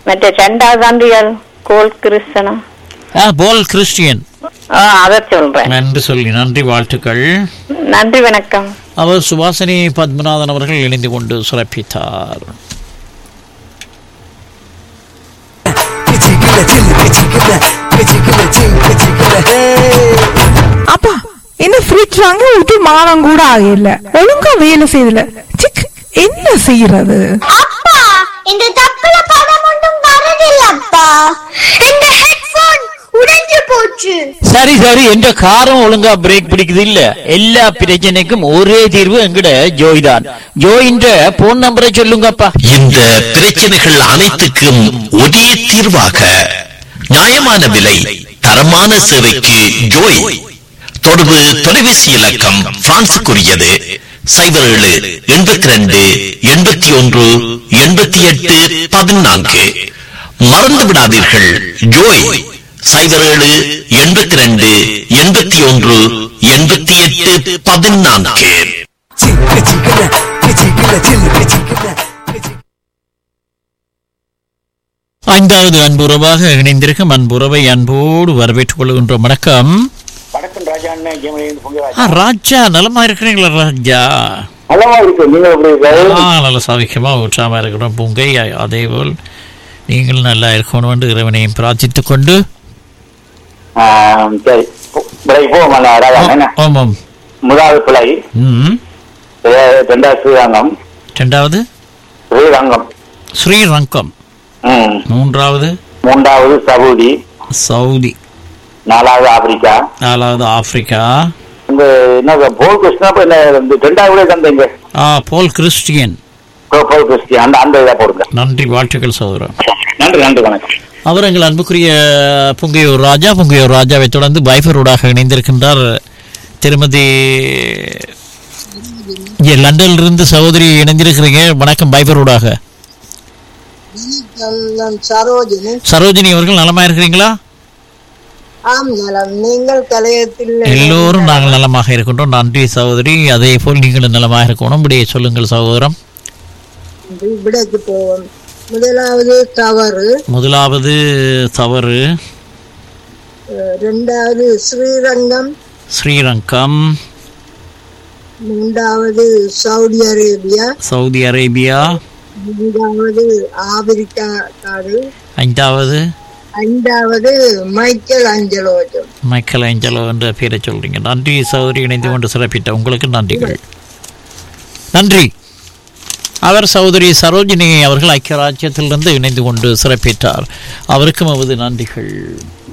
மற்ற ரெண்டாவது நன்றிகள் கோல் கிறிஸ்தனா ஆ போல் கிறிஸ்டியன் ஆ அதை சொல்றேன் நன்றி சொல்லி நன்றி வாழ்த்துக்கள் நன்றி வணக்கம் அவர் சுபாசினி பத்மநாதன் அவர்கள் இணைந்து கொண்டு சிறப்பித்தார் அப்பா என்ன ஃப்ரிட்ஜ் வாங்க விட்டு மானம் கூட ஆகல ஒழுங்கா வேலை செய்யல சிக் என்ன செய்யறது அப்பா இந்த தப்புல படம் ஒன்றும் வரதில்லப்பா இந்த ஹெட்போன் உடைஞ்சு போச்சு சரி சரி என்ற காரம் ஒழுங்கா பிரேக் பிடிக்குது இல்ல எல்லா பிரச்சனைக்கும் ஒரே தீர்வு எங்கட ஜோய் தான் ஜோயின்ற போன் நம்பரை சொல்லுங்கப்பா இந்த பிரச்சனைகள் அனைத்துக்கும் ஒரே தீர்வாக நியாயமான விலை தரமான சேவைக்கு ஜோய் தொடர்பு தொலைபேசி இலக்கம் பிரான்சுக்குரியது சைபர் ஏழு எண்பத்தி ரெண்டு எண்பத்தி ஒன்று எண்பத்தி எட்டு பதினான்கு மறந்து விடாதீர்கள் ஜோய் சைபர் ஏழு எண்பத்தி ரெண்டு எண்பத்தி ஒன்று எண்பத்தி எட்டு பதினான்கு ஐந்தாவது அன்புறவாக இணைந்திருக்கும் அன்புறவை அன்போடு வரவேற்றுக் கொள்கின்றோம் வணக்கம் வணக்கம் ராஜா அண்ணன் கேமரா பொங்க ஆ, ராஜா நலமா இருக்கிறீங்களா ராஜா நலமா இருக்கு நீங்க எப்படி இருக்காரு? ஆ நல்ல சவிக்கமா உற்சாகமா இருக்கிறோம் பூங்கை அதே போல் நீங்கள் நல்லா இருக்கணும் என்று இறைவனையும் பிரார்த்தித்துக் கொண்டு ஆ, சரி பிழை போவோம் ராஜா என்ன ஆமாம் முதலாவது பிழை ம் அஹ், ரெண்டாவது ஸ்ரீரங்கம் ரெண்டாவது ஸ்ரீரங்கம் ஸ்ரீரங்கம் ம். மூன்றாவது மூன்றாவது சவுதி சவுதி நாலாவது ஆப்பிரிக்கா நாலாவது ஆப்பிரிக்கா இந்த என்ன போல் கிருஷ்ணா இப்ப என்ன இந்த ரெண்டாவது கூட தந்தீங்க ஆ போல் கிறிஸ்டியன் போல் கிறிஸ்டி அந்த அந்த இதை போடுங்க நன்றி வாழ்த்துக்கள் சகோதரன் நன்றி நன்றி வணக்கம் அவர் எங்கள் அன்புக்குரிய புங்கையூர் ராஜா புங்கையூர் ராஜாவை தொடர்ந்து பைஃபரோடாக இணைந்திருக்கின்றார் திருமதி இங்கே லண்டனிலிருந்து சகோதரி இணைந்திருக்கிறீங்க வணக்கம் பைஃபரோடாக நான் சரோஜினி சரோஜினி அவர்கள் நலமா இருக்கிறீங்களா ஆம் நலம் நீங்கள் கலையத்தில் எல்லோரும் நாங்கள் நலமாக இருக்கின்றோம் நன்றி சகோதரி அதே போல் நீங்களும் நலமாக இருக்கணும் இப்படியே சொல்லுங்கள் சகோதரம் விடைக்கு போவோம் முதலாவது தவறு முதலாவது தவறு அஹ், இரண்டாவது ஸ்ரீரங்கம் ஸ்ரீரங்கம் மூன்றாவது சவுதி அரேபியா சவுதி அரேபியா மூன்றாவது ஆப்பிரிக்கா நாடு ஐந்தாவது ஐந்தாவது மைக்கேல் அஞ்சலோஜம் மைக்கேல் ஏஞ்சலோ என்ற பேரை சொல்றீங்க நன்றி சகோதரி இணைந்து கொண்டு சிறப்பித்த உங்களுக்கு நன்றிகள் நன்றி அவர் சகோதரி சரோஜினி அவர்கள் ஐக்கிய ராஜ்யத்திலிருந்து இணைந்து கொண்டு சிறப்பித்தார் அவருக்கும் அவரது நன்றிகள்